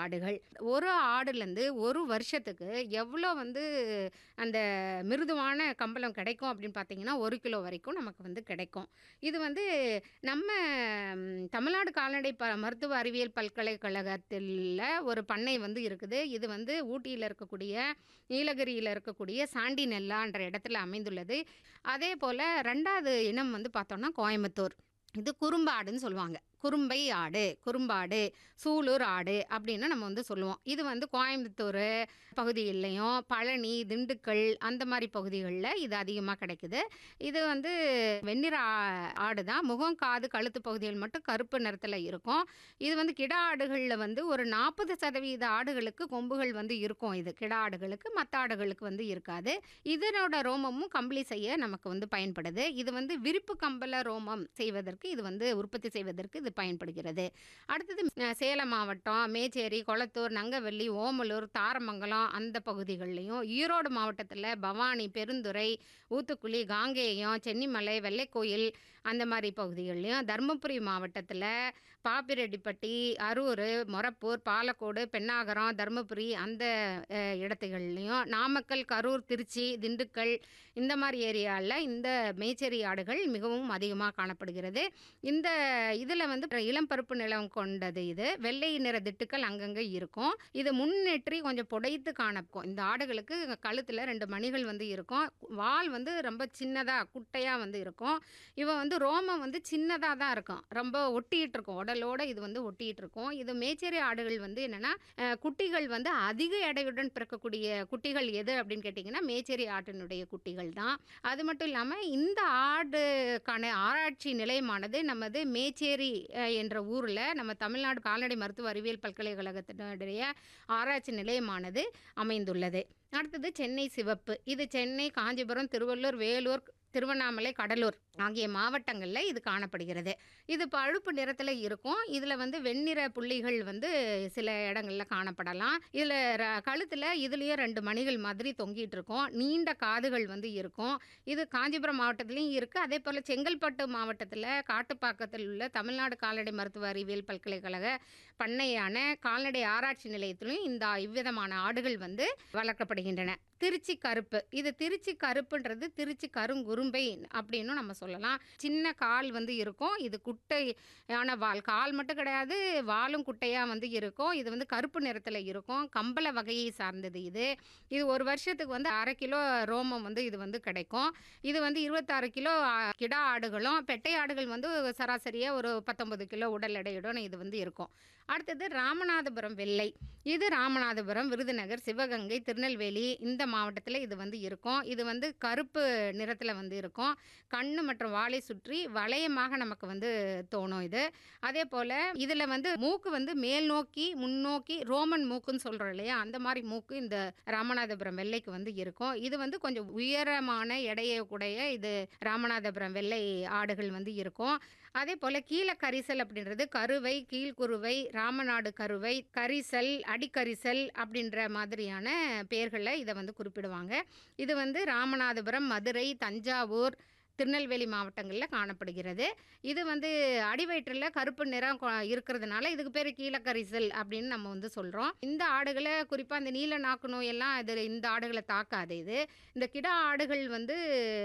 ஆடுகள் ஒரு ஆடுலேருந்து ஒரு வருஷத்துக்கு எவ்வளோ வந்து அந்த மிருதுவான கம்பளம் கிடைக்கும் அப்படின்னு பார்த்தீங்கன்னா ஒரு கிலோ வரைக்கும் நமக்கு வந்து கிடைக்கும் இது வந்து நம்ம ம், தமிழ்நாடு கால்நடை ப மருத்துவ அறிவியல் பல்கலைக்கழகத்தில் ஒரு பண்ணை வந்து இருக்குது இது வந்து ஊட்டியில் இருக்கக்கூடிய நீலகிரியில் இருக்கக்கூடிய சாண்டி நெல்லான்ற இடத்துல அமைந்துள்ளது அதே போல் ரெண்டாவது இனம் வந்து பார்த்தோம்னா கோயம்புத்தூர் இது குறும்பாடுன்னு சொல்லுவாங்க குறும்பை ஆடு குறும்பாடு சூலூர் ஆடு அப்படின்னு நம்ம வந்து சொல்லுவோம் இது வந்து கோயம்புத்தூர் பகுதியிலையும் பழனி திண்டுக்கல் அந்த மாதிரி பகுதிகளில் இது அதிகமாக கிடைக்குது இது வந்து வெண்ணிற ஆ- ஆடு தான் முகம் காது கழுத்து பகுதிகள் மட்டும் கருப்பு நிறத்தில் இருக்கும் இது வந்து கிடா ஆடுகளில் வந்து ஒரு நாற்பது சதவீத ஆடுகளுக்கு கொம்புகள் வந்து இருக்கும் இது கிடா ஆடுகளுக்கு மற்ற ஆடுகளுக்கு வந்து இருக்காது இதனோட ரோமமும் கம்பளி செய்ய நமக்கு வந்து பயன்படுது இது வந்து விரிப்பு கம்பள ரோமம் செய்வதற்கு இது வந்து உற்பத்தி செய்வதற்கு இது பயன்படுகிறது அடுத்தது அஹ், சேலம் மாவட்டம் மேச்சேரி கொளத்தூர் நங்கவெள்ளி ஓமலூர் தாரமங்கலம் அந்த பகுதிகள்லையும் ஈரோடு மாவட்டத்தில் பவானி பெருந்துறை ஊத்துக்குளி காங்கேயம் சென்னிமலை வெள்ளைக்கோயில் அந்த மாதிரி பகுதிகள்லையும் தருமபுரி மாவட்டத்தில் பாப்பிரெட்டிப்பட்டி அரூர் மொரப்பூர் பாலக்கோடு பெண்ணாகரம் தருமபுரி அந்த அஹ், இடத்துகள்லையும் நாமக்கல் கரூர் திருச்சி திண்டுக்கல் இந்த மாதிரி ஏரியாவில் இந்த மேச்சேரி ஆடுகள் மிகவும் அதிகமாக காணப்படுகிறது இந்த இதில் வந்து இளம் பருப்பு நிலம் கொண்டது இது வெள்ளை நிற திட்டுக்கள் அங்கங்கே இருக்கும் இது முன்னேற்றி கொஞ்சம் புடைத்து காணப்போம் இந்த ஆடுகளுக்கு கழுத்தில் ரெண்டு மணிகள் வந்து இருக்கும் வால் வந்து ரொம்ப சின்னதாக குட்டையாக வந்து இருக்கும் இவன் வந்து ரோமம் வந்து சின்னதாக தான் இருக்கும் ரொம்ப ஒட்டிகிட்டு இருக்கும் உடலோட இது வந்து ஒட்டிகிட்டு இருக்கும் இது மேச்சேரி ஆடுகள் வந்து என்னென்னா குட்டிகள் வந்து அதிக எடையுடன் பிறக்கக்கூடிய குட்டிகள் எது அப்படின்னு கேட்டிங்கன்னா மேச்சேரி ஆட்டினுடைய குட்டிகள் தான் அது மட்டும் இல்லாமல் இந்த ஆடுக்கான ஆராய்ச்சி நிலையமானது நமது மேச்சேரி அஹ், என்ற ஊரில் நம்ம தமிழ்நாடு கால்நடை மருத்துவ அறிவியல் பல்கலைக்கழகத்தினுடைய ஆராய்ச்சி நிலையமானது அமைந்துள்ளது அடுத்தது சென்னை சிவப்பு இது சென்னை காஞ்சிபுரம் திருவள்ளூர் வேலூர் திருவண்ணாமலை கடலூர் ஆகிய மாவட்டங்களில் இது காணப்படுகிறது இது பழுப்பு நிறத்தில் இருக்கும் இதில் வந்து வெண்ணிற புள்ளிகள் வந்து சில இடங்களில் காணப்படலாம் இதில் கழுத்தில் இதுலேயும் ரெண்டு மணிகள் மாதிரி தொங்கிட்டு இருக்கும் நீண்ட காதுகள் வந்து இருக்கும் இது காஞ்சிபுரம் மாவட்டத்திலையும் இருக்குது அதே போல் செங்கல்பட்டு மாவட்டத்தில் காட்டுப்பாக்கத்தில் உள்ள தமிழ்நாடு கால்நடை மருத்துவ அறிவியல் பல்கலைக்கழக பண்ணையான கால்நடை ஆராய்ச்சி நிலையத்திலும் இந்த இவ்விதமான ஆடுகள் வந்து வளர்க்கப்படுகின்றன திருச்சி கருப்பு இது திருச்சி கருப்புன்றது திருச்சி கருங்குறும்பை அப்படின்னு நம்ம சொல்லலாம் சின்ன கால் வந்து இருக்கும் இது குட்டையான வால் கால் மட்டும் கிடையாது வாலும் குட்டையாக வந்து இருக்கும் இது வந்து கருப்பு நிறத்தில் இருக்கும் கம்பள வகையை சார்ந்தது இது இது ஒரு வருஷத்துக்கு வந்து அரை கிலோ ரோமம் வந்து இது வந்து கிடைக்கும் இது வந்து இருபத்தாறு கிலோ ஆ, கிடா ஆடுகளும் பெட்டை ஆடுகள் வந்து சராசரியாக ஒரு பத்தொன்பது கிலோ உடல் எடையுடன் இது வந்து இருக்கும் அடுத்தது ராமநாதபுரம் வெள்ளை இது ராமநாதபுரம் விருதுநகர் சிவகங்கை திருநெல்வேலி இந்த மாவட்டத்தில் இது வந்து இருக்கும் இது வந்து கருப்பு நிறத்தில் வந்து இருக்கும் கண்ணு மற்றும் வாலை சுற்றி வளையமாக நமக்கு வந்து தோணும் இது அதே போல் இதில் வந்து மூக்கு வந்து மேல் நோக்கி முன்னோக்கி ரோமன் மூக்குன்னு சொல்கிறோம் இல்லையா அந்த மாதிரி மூக்கு இந்த ராமநாதபுரம் வெள்ளைக்கு வந்து இருக்கும் இது வந்து கொஞ்சம் உயரமான எடையை கூடைய இது ராமநாதபுரம் வெள்ளை ஆடுகள் வந்து இருக்கும் அதே போல் கீழ கரிசல் அப்படின்றது கருவை கீழ்குருவை ராமநாடு கருவை கரிசல் அடிக்கரிசல் அப்படின்ற மாதிரியான பெயர்களில் இதை வந்து குறிப்பிடுவாங்க இது வந்து ராமநாதபுரம் மதுரை தஞ்சாவூர் திருநெல்வேலி மாவட்டங்களில் காணப்படுகிறது இது வந்து அடிவயிற்றில் கருப்பு நிறம் கொ- இருக்கிறதுனால இதுக்கு பேர் கீழக்கரிசல் அப்படின்னு நம்ம வந்து சொல்கிறோம் இந்த ஆடுகளை குறிப்பாக இந்த நீல நாக்கு நோயெல்லாம் இது இந்த ஆடுகளை தாக்காது இது இந்த கிடா ஆடுகள் வந்து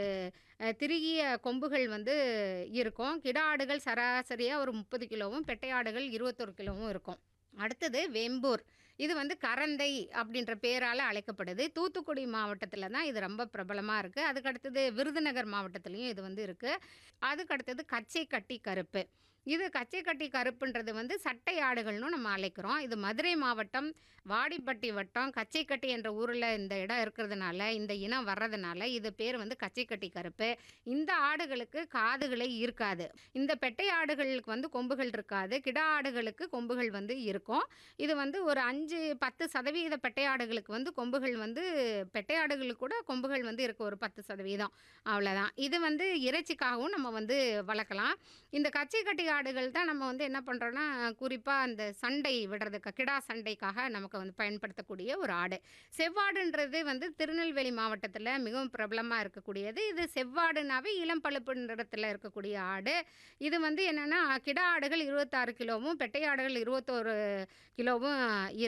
அஹ், திருகிய கொம்புகள் வந்து இருக்கும் கிடா ஆடுகள் சராசரியாக ஒரு முப்பது கிலோவும் பெட்டை ஆடுகள் இருபத்தொரு கிலோவும் இருக்கும் அடுத்தது வெம்பூர் இது வந்து கரந்தை அப்படின்ற பேரால் அழைக்கப்படுது தூத்துக்குடி மாவட்டத்தில் தான் இது ரொம்ப பிரபலமாக இருக்குது அதுக்கு அடுத்தது விருதுநகர் மாவட்டத்துலேயும் இது வந்து இருக்குது அதுக்கு அடுத்தது கச்சை கட்டி கருப்பு இது கச்சை கட்டி கருப்புன்றது வந்து சட்டை ஆடுகள்னு நம்ம அழைக்கிறோம் இது மதுரை மாவட்டம் வாடிப்பட்டி வட்டம் கச்சைக்கட்டி என்ற ஊரில் இந்த இடம் இருக்கிறதுனால இந்த இனம் வர்றதுனால இது பேர் வந்து கச்சைக்கட்டி கருப்பு இந்த ஆடுகளுக்கு காதுகளே இருக்காது இந்த பெட்டை ஆடுகளுக்கு வந்து கொம்புகள் இருக்காது கிடா ஆடுகளுக்கு கொம்புகள் வந்து இருக்கும் இது வந்து ஒரு அஞ்சு பத்து சதவீத பெட்டை ஆடுகளுக்கு வந்து கொம்புகள் வந்து பெட்டை ஆடுகளுக்கு கூட கொம்புகள் வந்து இருக்கு ஒரு பத்து சதவீதம் அவ்வளோதான் இது வந்து இறைச்சிக்காகவும் நம்ம வந்து வளர்க்கலாம் இந்த கச்சை கட்டி ஆடுகள் தான் நம்ம வந்து என்ன பண்ணுறோன்னா குறிப்பாக அந்த சண்டை விடுறதுக்கு கிடா சண்டைக்காக நமக்கு வந்து பயன்படுத்தக்கூடிய ஒரு ஆடு செவ்வாடுன்றது வந்து திருநெல்வேலி மாவட்டத்தில் மிகவும் பிரபலமாக இருக்கக்கூடியது இது செவ்வாடுனாவே இளம் பழுப்பு நிறத்தில் இருக்கக்கூடிய ஆடு இது வந்து என்னென்னா கிடா ஆடுகள் இருபத்தாறு கிலோவும் பெட்டை ஆடுகள் இருபத்தோரு கிலோவும்